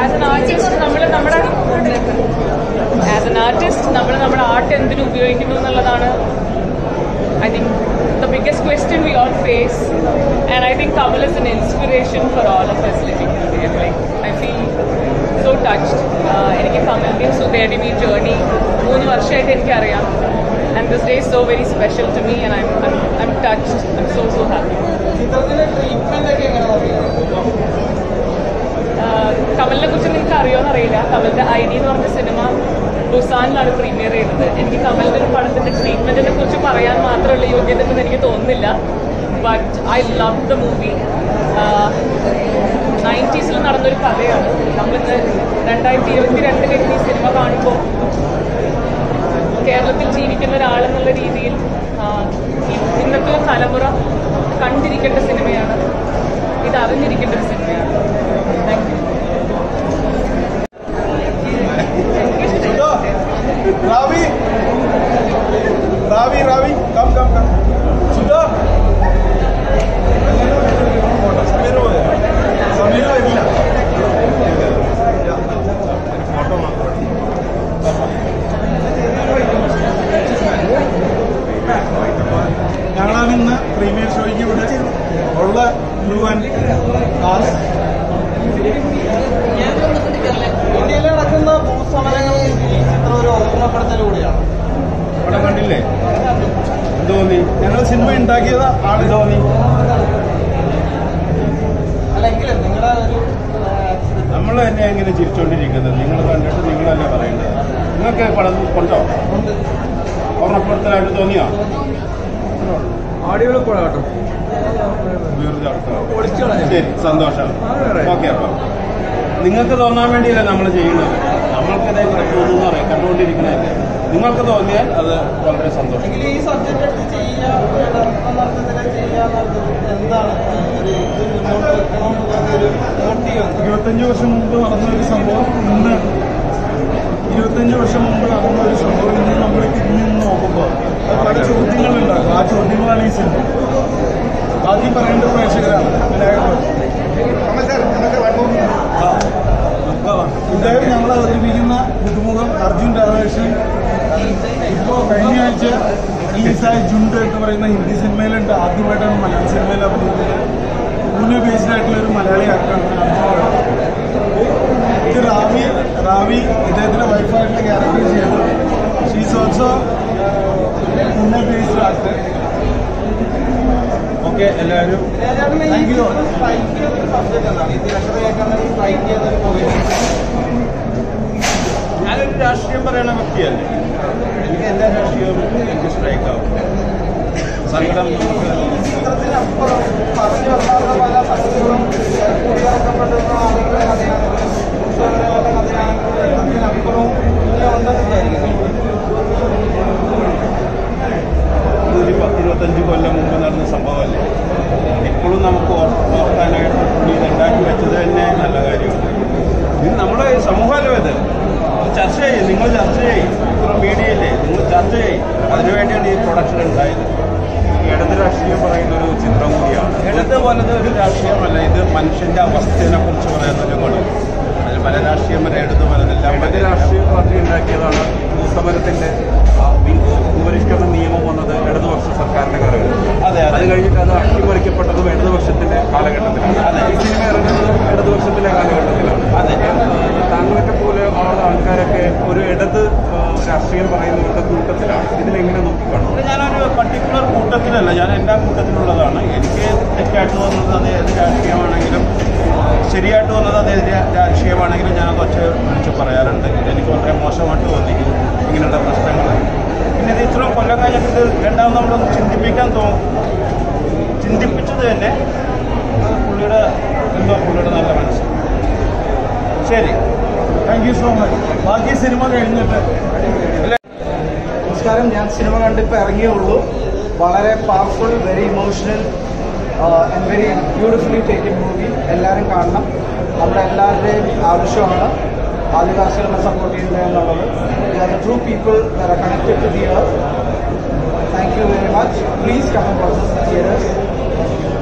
As an artist നമ്മൾ നമ്മുടെ as an artist നമ്മൾ നമ്മുടെ ആർട്ട് എന്തിനു ഉപയോഗിക്കുന്നു എന്നുള്ളതാണ് I think the biggest question we all face and I think Kamal is an inspiration for all of us living like I feel so touched എനിക്ക് കമലിൻ്റെയും സുധയുടെയും ഈ ജേർണി മൂന്ന് വർഷമായിട്ട് എനിക്കറിയാം and this day is so very special to me and I I'm touched I'm so so happy ചിത്രത്തിന്റെ treatment ഒക്കെ എങ്ങനെ നോക്കി കമലിനെ കുറിച്ച് നിങ്ങൾക്ക് അറിയുമോ അറിയില്ല കമലിന്റെ ഐ ഡി എന്ന് പറഞ്ഞ സിനിമ ബുസാനിലാണ് പ്രീമിയർ ചെയ്തത് എനിക്ക് കമലിന്റെ ഒരു പടത്തിന്റെ ട്രീറ്റ്മെന്റിനെ കുറിച്ച് പറയാൻ മാത്രമുള്ള യോഗ്യത ഉണ്ടെന്ന് എനിക്ക് തോന്നുന്നില്ല but I love the movie നയൻറ്റീസിൽ നടന്നൊരു കഥയാണ് നമ്മളിന്ന് രണ്ടായിരത്തി ഇരുപത്തി രണ്ടിൽ ഈ സിനിമ കാണുമ്പോൾ കേരളത്തിൽ ജീവിക്കുന്ന ഒരാളെന്നുള്ള രീതിയിൽ ആ, ഈ- ഇന്നത്തെ ഒരു തലമുറ കണ്ടിരിക്കേണ്ട സിനിമയാണ് ഇത് അറിഞ്ഞിരിക്കേണ്ട ഒരു സിനിമയാണ് thank you Ravi Ravi Ravi come come come സുധോ സമീർ പോയോ സമീർ വരില്ല ഫോട്ടോ മാത്രം ഞങ്ങളാണ് ഇന്ന് പ്രീമിയർ ഷോയ്ക്ക് ഇവിടെ ഉള്ള മുഴുവൻ കാസ് ഇന്ത്യയിൽ നടക്കുന്ന ഭൂസമരങ്ങൾ ഈ ചിത്രം ഒരു ഓർമ്മപ്പെടുത്തലൂടെയാണ് പടം കണ്ടില്ലേ എന്ത് തോന്നി ഞങ്ങൾ സിനിമ ഉണ്ടാക്കിയത് ആള് തോന്നി അല്ലെങ്കിൽ നിങ്ങളുടെ ഒരു നമ്മൾ തന്നെ എങ്ങനെ ചിരിച്ചുകൊണ്ടിരിക്കുന്നത് നിങ്ങൾ കണ്ടിട്ട് നിങ്ങളല്ലേ പറയേണ്ടത് നിങ്ങൾക്ക് പടം കൊണ്ടോ ഓർമ്മപ്പെടുത്തലായിട്ട് തോന്നിയോ ആടികൾ കൊള്ളാട്ടോ വെറുതെ അർത്ഥം. പൊളിച്ചു ശരി സന്തോഷം ഓക്കെ അപ്പം നിങ്ങൾക്ക് തോന്നാൻ വേണ്ടിയല്ല നമ്മൾ ചെയ്യുന്നത് നമ്മൾക്കിതേ തോന്നുന്നു പറയാം കണ്ടുകൊണ്ടിരിക്കുന്നതല്ലേ നിങ്ങൾക്ക് തോന്നിയാൽ അത് വളരെ സന്തോഷം എങ്കിൽ ഈ സബ്ജക്റ്റ് എടുത്ത് ചെയ്യുക നടത്തത്തില് ചെയ്യാന്നുള്ളത് എന്താണ് ഒരു ഇത് മുന്നോട്ട് വെക്കണമെന്നുള്ളൊരു മോട്ടീവ് ഇരുപത്തഞ്ച് വർഷം മുമ്പ് നടന്ന ഒരു സംഭവം ഇന്ന് ഇരുപത്തഞ്ച് വർഷം മുമ്പ് നടന്ന ഒരു സംഭവം ഇന്ന് നമ്മൾ തിരിഞ്ഞു നിന്ന് നോക്കുമ്പോൾ അത് പല ചോദ്യങ്ങളുണ്ടാകും ആ ചോദ്യങ്ങളാണ് ഈ സിനിമ ആദ്യം പറയേണ്ടത് പ്രേക്ഷകരാണ് വിനായകൻ എന്തായാലും ഞങ്ങൾ അവതരിപ്പിക്കുന്ന പുതുമുഖം അർജുൻ രാധാകൃഷ്ണൻ ഇപ്പോൾ കഴിഞ്ഞ ആഴ്ച റിലീസായ ജുണ്ട് എന്ന് പറയുന്ന ഹിന്ദി സിനിമയിലുണ്ട് ആദ്യമായിട്ടാണ് മലയാള സിനിമയിൽ അഭിനയിക്കുന്നത് പൂനെ ബേസ്ഡ് ആയിട്ടുള്ള ഒരു മലയാളി ആക്ടറാണ് അർജുൻ ഇത് റാവി റാവി ഇദ്ദേഹത്തിന്റെ വൈഫായിട്ടുള്ള ക്യാരക്ടർ ചെയ്യുന്നത് she's also Pune based actor okay എല്ലാവരും താങ്ക് യു ഞാനൊരു രാഷ്ട്രീയം പറയുന്ന വ്യക്തിയല്ലേ എനിക്ക് എല്ലാ രാഷ്ട്രീയവും എനിക്ക് സ്ട്രൈക്ക് ആവും സങ്കടം നമുക്ക് ചിത്രത്തിനപ്പുറം പറഞ്ഞു വെക്കാത്ത പല സത്യങ്ങളും കൂടിയിറക്കപ്പെടുന്ന ആളുകളുടെ കഥയാണ് പുരുഷന്മാരുടെ കഥയാണ് അതിനപ്പുറവും ഉണ്ടെന്ന് വിചാരിക്കുന്നു ഒരു പത്തിരുപത്തഞ്ച് കൊല്ലം മുമ്പ് നടന്ന സംഭവമല്ലേ ഇപ്പോഴും നമുക്ക് ഓർ- ഓർക്കാനായിട്ട് പുള്ളി ഇതുണ്ടാക്കി വെച്ചത് തന്നെ നല്ല കാര്യമാണ് ഇത് നമ്മുടെ സമൂഹമല്ലോ ഇത് ഇത് ചർച്ച ചെയ്യും നിങ്ങൾ ചർച്ച ചെയ്യും ഇത്ര മീഡിയയില്ലേ നിങ്ങൾ ചർച്ച ചെയ്യും അതിനുവേണ്ടിയാണ് ഈ പ്രൊഡക്ഷൻ ഉണ്ടായത് ഇടത് രാഷ്ട്രീയം പറയുന്ന ഒരു ചിത്രം കൂടിയാണ് ഇടത് പോലത്തെ ഒരു രാഷ്ട്രീയമല്ല ഇത് മനുഷ്യന്റെ അവസ്ഥയെ കുറിച്ച് പറയുന്ന ഒരു ഗുണം അതിൽ പല രാഷ്ട്രീയം വരെ ഇടത് പലതെല്ലാം ഇടത് രാഷ്ട്രീയ പാർട്ടി ഉണ്ടാക്കിയതാണ് ഭൂസമരത്തിന്റെ ആ വി- ഭൂപരിഷ്കരണ നിയമം വന്നത് ഇടതുപക്ഷ സർക്കാരിന്റെ കാലഘട്ടത്തിൽ അതെ അത് അതെ കഴിഞ്ഞിട്ട് അത് അട്ടിമറിക്കപ്പെട്ടതും ഇടതുപക്ഷത്തിന്റെ കാലഘട്ടത്തിലാണ് അതെ. ഈ സിനിമ ഇറങ്ങുന്നതും ഇടതുപക്ഷത്തിന്റെ കാലഘട്ടത്തിലാണ് അതെ. ഏഹ് താങ്കളൊക്കെ പോലെ ഉള്ള ആൾക്കാരൊക്കെ ഒരു ഇടത് ഏഹ് രാഷ്ട്രീയം പറയുന്നവരുടെ കൂട്ടത്തിലാണ് ഇതിലെങ്ങനെ നോക്കിക്കാണും ഇത് ഞാനൊരു പർട്ടിക്കുലർ കൂട്ടത്തിലല്ല ഞാൻ എല്ലാ കൂട്ടത്തിലുള്ളതാണ് എനിക്ക് തെറ്റായിട്ട് തോന്നുന്നത് അത് ഏത് രാഷ്ട്രീയമാണെങ്കിലും ശരിയായിട്ട് തോന്നുന്നത് അത് ഏത് രാ- രാഷ്ട്രീയമാണെങ്കിലും ഞാനത് ഒച്ച വിളിച്ച് പറയാറുണ്ട് ഇതെനിക്ക് വളരെ മോശമായിട്ട് തോന്നി ഇങ്ങനെയുള്ള പ്രശ്നങ്ങൾ പിന്നെ ഇത് ഇത്രയും കൊല്ലം കഴിഞ്ഞിട്ട് ഇത് രണ്ടാമത് നമ്മളൊന്ന് ചിന്തിപ്പിക്കാൻ തോന്നും ചിന്തിപ്പിച്ചത് തന്നെ അത് പുള്ളിയുടെ എന്തോ പുള്ളിയുടെ നല്ല മനസ്സ് ശരി താങ്ക് യു സോ മച്ച് ബാക്കി സിനിമ കഴിഞ്ഞിട്ട് നമസ്കാരം ഞാൻ സിനിമ കണ്ടിപ്പോൾ ഇറങ്ങിയേ ഉള്ളൂ വളരെ powerful very emotional and very beautifully taken movie എല്ലാവരും കാണണം നമ്മുടെ എല്ലാവരുടെയും ആവശ്യമാണ് ആദിവാസികളെ സപ്പോർട്ട് ചെയ്യുന്നത് എന്നുള്ളത് are true people are connected to the earth thank you very much please come theatres